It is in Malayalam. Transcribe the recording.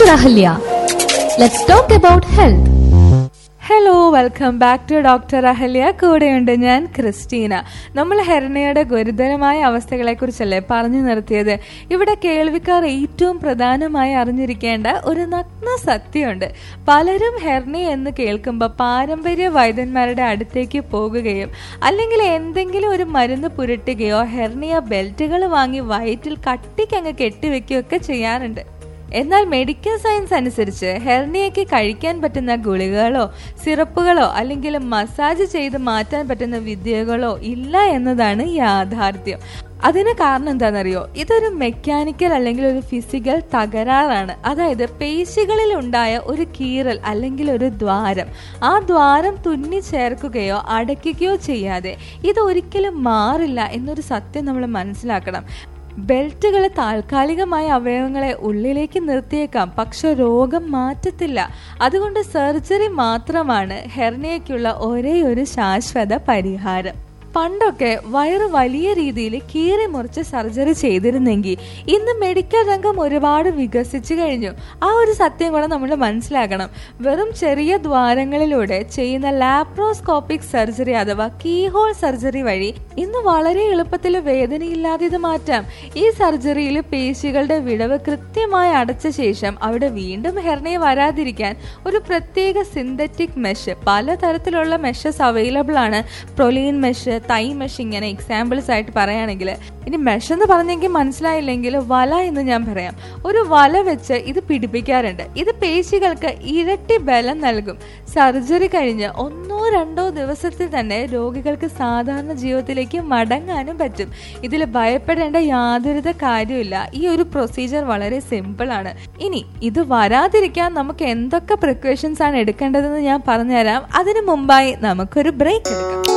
Ahalya. Let's talk about health. Hello welcome back to doctor Ahalya കൂടെയുണ്ട് ഞാൻ ക്രിസ്റ്റീന നമ്മൾ ഹെർണിയയുടെ ഗുരുതരമായ അവസ്ഥകളെക്കുറിച്ചല്ലേ പറഞ്ഞു നിർത്തിയത് ഇവിടെ കേൾവിക്കാർ ഏറ്റവും പ്രധാനമായി അറിഞ്ഞിരിക്കേണ്ട ഒരു നഗ്ന സത്യമുണ്ട് പലരും ഹെർണി എന്ന് കേൾക്കുമ്പോൾ പാരമ്പര്യ വൈദ്യന്മാരുടെ അടുത്തേക്ക് പോകുകയും അല്ലെങ്കിൽ എന്തെങ്കിലും ഒരു മരുന്ന് പുരട്ടുകയോ ഹെർണിയ ബെൽറ്റുകൾ വാങ്ങി വയറ്റിൽ കട്ടിക്കങ്ങ് കെട്ടിവെക്കുകയൊക്കെ ചെയ്യാറുണ്ട് എന്നാൽ മെഡിക്കൽ സയൻസ് അനുസരിച്ച് ഹെർണിയയ്ക്ക് കഴിക്കാൻ പറ്റുന്ന ഗുളികകളോ സിറപ്പുകളോ അല്ലെങ്കിൽ മസാജ് ചെയ്ത് മാറ്റാൻ പറ്റുന്ന വിദ്യകളോ ഇല്ല എന്നതാണ് യാഥാർത്ഥ്യം അതിന് കാരണം എന്താണെന്നറിയോ ഇതൊരു മെക്കാനിക്കൽ അല്ലെങ്കിൽ ഒരു ഫിസിക്കൽ തകരാറാണ് അതായത് പേശികളിൽ ഉണ്ടായ ഒരു കീറൽ അല്ലെങ്കിൽ ഒരു ദ്വാരം ആ ദ്വാരം തുന്നി ചേർക്കുകയോ അടയ്ക്കുകയോ ചെയ്യാതെ ഇത് ഒരിക്കലും മാറില്ല എന്നൊരു സത്യം നമ്മൾ മനസ്സിലാക്കണം ബെൽറ്റുകൾ താൽക്കാലികമായ അവയവങ്ങളെ ഉള്ളിലേക്ക് നിർത്തിയേക്കാം പക്ഷെ രോഗം മാറ്റത്തില്ല അതുകൊണ്ട് സർജറി മാത്രമാണ് ഹെർണിയയ്ക്കുള്ള ഒരേ ഒരു ശാശ്വത പരിഹാരം പണ്ടൊക്കെ വയറ് വലിയ രീതിയിൽ കീറി മുറിച്ച് സർജറി ചെയ്തിരുന്നെങ്കിൽ ഇന്ന് മെഡിക്കൽ രംഗം ഒരുപാട് വികസിച്ചു കഴിഞ്ഞു ആ ഒരു സത്യം കൂടെ നമ്മൾ മനസ്സിലാക്കണം വെറും ചെറിയ ദ്വാരങ്ങളിലൂടെ ചെയ്യുന്ന ലാപ്രോസ്കോപ്പിക് സർജറി അഥവാ കീഹോൾ സർജറി വഴി ഇന്ന് വളരെ എളുപ്പത്തിൽ വേദനയില്ലാതെ ഇത് മാറ്റാം ഈ സർജറിയിൽ പേശികളുടെ വിടവ് കൃത്യമായി അടച്ച ശേഷം അവിടെ വീണ്ടും ഹെർണിയ വരാതിരിക്കാൻ ഒരു പ്രത്യേക സിന്തറ്റിക് മെഷ് പലതരത്തിലുള്ള മെഷസ് അവൈലബിൾ ആണ് പ്രൊലീൻ മെഷ് തൈ മെഷ് ഇങ്ങനെ എക്സാമ്പിൾസ് ആയിട്ട് പറയുകയാണെങ്കിൽ ഇനി മെഷ് എന്ന് പറഞ്ഞെങ്കിൽ മനസ്സിലായില്ലെങ്കിൽ വല എന്ന് ഞാൻ പറയാം ഒരു വല വെച്ച് ഇത് പിടിപ്പിക്കാറുണ്ട് ഇത് പേശികൾക്ക് ഇരട്ടി ബലം നൽകും സർജറി കഴിഞ്ഞ് ഒന്നോ രണ്ടോ ദിവസത്തിൽ തന്നെ രോഗികൾക്ക് സാധാരണ ജീവിതത്തിലേക്ക് മടങ്ങാനും പറ്റും ഇതിൽ ഭയപ്പെടേണ്ട യാതൊരുവിധ കാര്യമില്ല ഈ ഒരു പ്രൊസീജിയർ വളരെ സിമ്പിൾ ആണ് ഇനി ഇത് വരാതിരിക്കാൻ നമുക്ക് എന്തൊക്കെ പ്രിക്കോഷൻസ് ആണ് എടുക്കേണ്ടതെന്ന് ഞാൻ പറഞ്ഞുതരാം അതിനു മുമ്പായി നമുക്കൊരു ബ്രേക്ക് എടുക്കാം